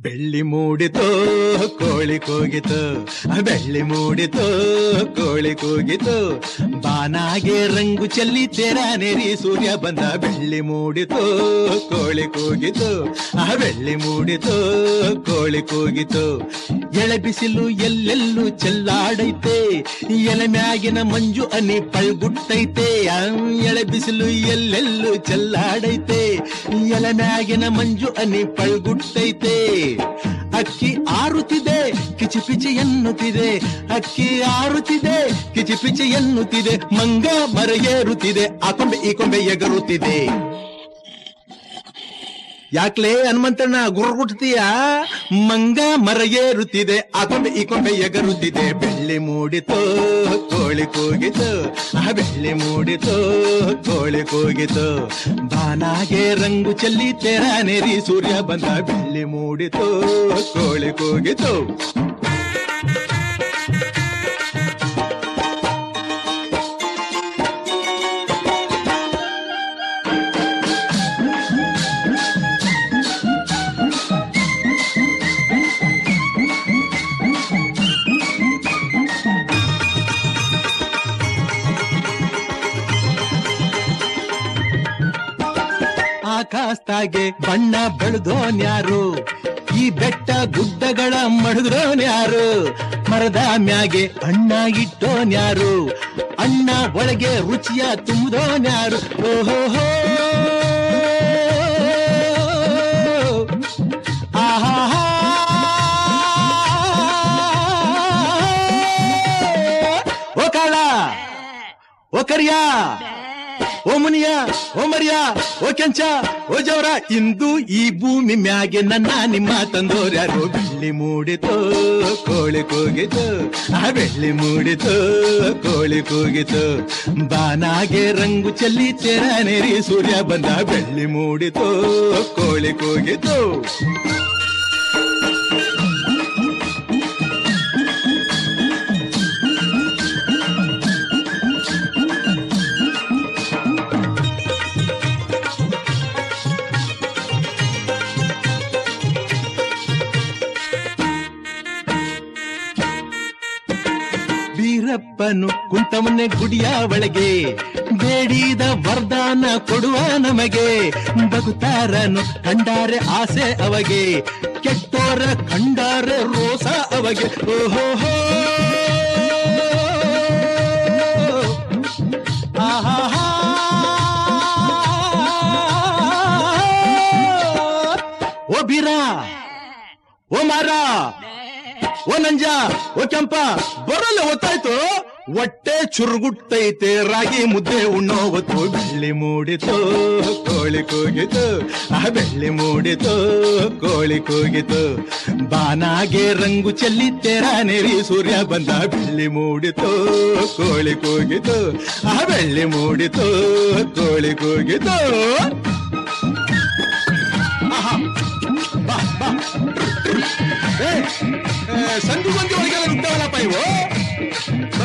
ಬೆಳ್ಳಿ ಮೂಡಿತೋ ಕೋಳಿ ಕೂಗಿತು ಬೆಳ್ಳಿ ಮೂಡಿತೋ ಕೋಳಿ ಕೂಗಿತು ಬಾನಾಗೆ ರಂಗು ಚೆಲ್ಲಿ ತೆರ ನೆರಿ ಸೂರ್ಯ ಬಂದ ಬೆಳ್ಳಿ ಮೂಡಿತೋ ಕೋಳಿ ಕೂಗಿತು ಆ ಬೆಳ್ಳಿ ಮೂಡಿತೋ ಕೋಳಿ ಕೂಗಿತು ಎಳೆ ಬಿಸಿಲು ಎಲ್ಲೆಲ್ಲೂ ಚೆಲ್ಲಾಡೈತೆ ಎಲೆ ಮ್ಯಾಗಿನ ಮಂಜು ಅನಿ ಪಳ್ಗುಟ್ಟೈತೆ ಆ ಎಳೆ ಬಿಸಿಲು ಎಲ್ಲೆಲ್ಲೂ ಚೆಲ್ಲಾಡೈತೆ ಎಲೆ ಮ್ಯಾಗಿನ ಮಂಜು ಅನಿ ಪಳ್ಗುಟ್ಟೈತೆ ಅಕ್ಕಿ ಆರುತ್ತಿದೆ ಕಿಚಿಪಿಚಿ ಎನ್ನುತ್ತಿದೆ ಅಕ್ಕಿ ಆರುತ್ತಿದೆ ಕಿಚಿಪಿಚಿ ಎನ್ನುತ್ತಿದೆ ಮಂಗ ಮರ ಏರುತ್ತಿದೆ ಆ ಕೊಂಬೆ ಈ ಕೊಂಬೆ ಎಗರುತ್ತಿದೆ ಯಾಕ್ಲೆ ಹನುಮಂತಣ್ಣ ಗುರುಗುಟ್ತೀಯ ಮಂಗ ಮರ ಏರುತ್ತಿದೆ ಆ ಕೊಂಬೆ ಈ ಕೊಂಬೆ ಎಗರುತ್ತಿದೆ ಬೆಳ್ಳಿ ಮೂಡಿತೋ ಕೋಳಿ ಕೂಗಿತು ಆ ಬೆಳ್ಳಿ ಮೂಡಿತೋ ಕೋಳಿ ಕೂಗಿತು ಬಾನಾಗೆ ರಂಗು ಚೆಲ್ಲಿ ತೆರ ನೆರಿ ಸೂರ್ಯ ಬಂದ ಬೆಳ್ಳಿ ಮೂಡಿತೋ ಕೋಳಿ ಕೂಗಿತು ಆಕಾಶದಾಗೆ ಬಣ್ಣ ಬೆಳೆದೋನ್ಯಾರು ಈ ಬೆಟ್ಟ ಗುಡ್ಡಗಳ ಮಡದ್ರೋನ್ಯಾರು ಮರದ ಮ್ಯಾಗೆ ಅಣ್ಣ ಇಟ್ಟೋನ್ಯಾರು ಅಣ್ಣ ಒಳಗೆ ರುಚಿಯ ತುಂಬಿದೋನ್ಯಾರು ಓಹೋ ಆಹಾ ಓ ಕಾಳ ಓ ಕರಿಯ ಓ ಮುನಿಯ ಓ ಮರಿಯ ಓ ಕೆಂಚ ಓ ಜವರ ಇಂದು ಈ ಭೂಮಿ ಮ್ಯಾಗೆ ನನ್ನ ನಿಮ್ಮ ತಂದೋರ್ಯಾರು ಬೆಳ್ಳಿ ಮೂಡಿತು ಕೋಳಿ ಕೂಗಿತು ಆ ಬೆಳ್ಳಿ ಮೂಡಿತು ಕೋಳಿ ಕೂಗಿತು ಬಾನಾಗೆ ರಂಗು ಚೆಲ್ಲಿ ತೆರ ನೆರಿ ಸೂರ್ಯ ಬಂದ ಬೆಳ್ಳಿ ಮೂಡಿತು ಕೋಳಿ ಕೂಗಿತು ಬೀರಪ್ಪನು ಕುಂತವನ್ನೇ ಗುಡಿಯ ಒಳಗೆ ಬೇಡಿದ ವರದಾನ ಕೊಡುವ ನಮಗೆ ಬಗುತಾರನು ಕಂಡಾರೆ ಆಸೆ ಅವಗೆ ಕೆಟ್ಟೋರ ಕಂಡಾರೆ ರೋಸ ಅವಗೆ ಓಹೋ ಆಹಾ ಓ ಬೀರ ಓ ಮಾರ ಓ ನಂಜ ಓ ಕೆಂಪ ಬರಲ್ಲ ಗೊತ್ತಾಯ್ತು ಹೊಟ್ಟೆ ಚುರುಗುಟ್ಟೈತೆ ರಾಗಿ ಮುದ್ದೆ ಉಣ್ಣೋ ಹೊತ್ತು ಬೆಳ್ಳಿ ಮೂಡಿತು ಕೋಳಿ ಕೂಗಿತು ಆ ಬೆಳ್ಳಿ ಮೂಡಿತು ಕೋಳಿ ಕೂಗಿತು ಬಾನಾಗೆ ರಂಗು ಚೆಲ್ಲಿ ತೆರ ನೆರಿ ಸೂರ್ಯ ಬಂದ ಬೆಳ್ಳಿ ಮೂಡಿತು ಕೋಳಿ ಕೂಗಿತು ಆ ಬೆಳ್ಳಿ ಮೂಡಿತು ಕೋಳಿ ಕೂಗಿತು ಆಹಾ. ಬಾ ಬಾ ಏ, ಏ, ಸಂಧು ಮಂದಿ ಒಳಗೆಲ್ಲ ನುಗ್ತಾವಲ್ಲಪ್ಪ ಇವು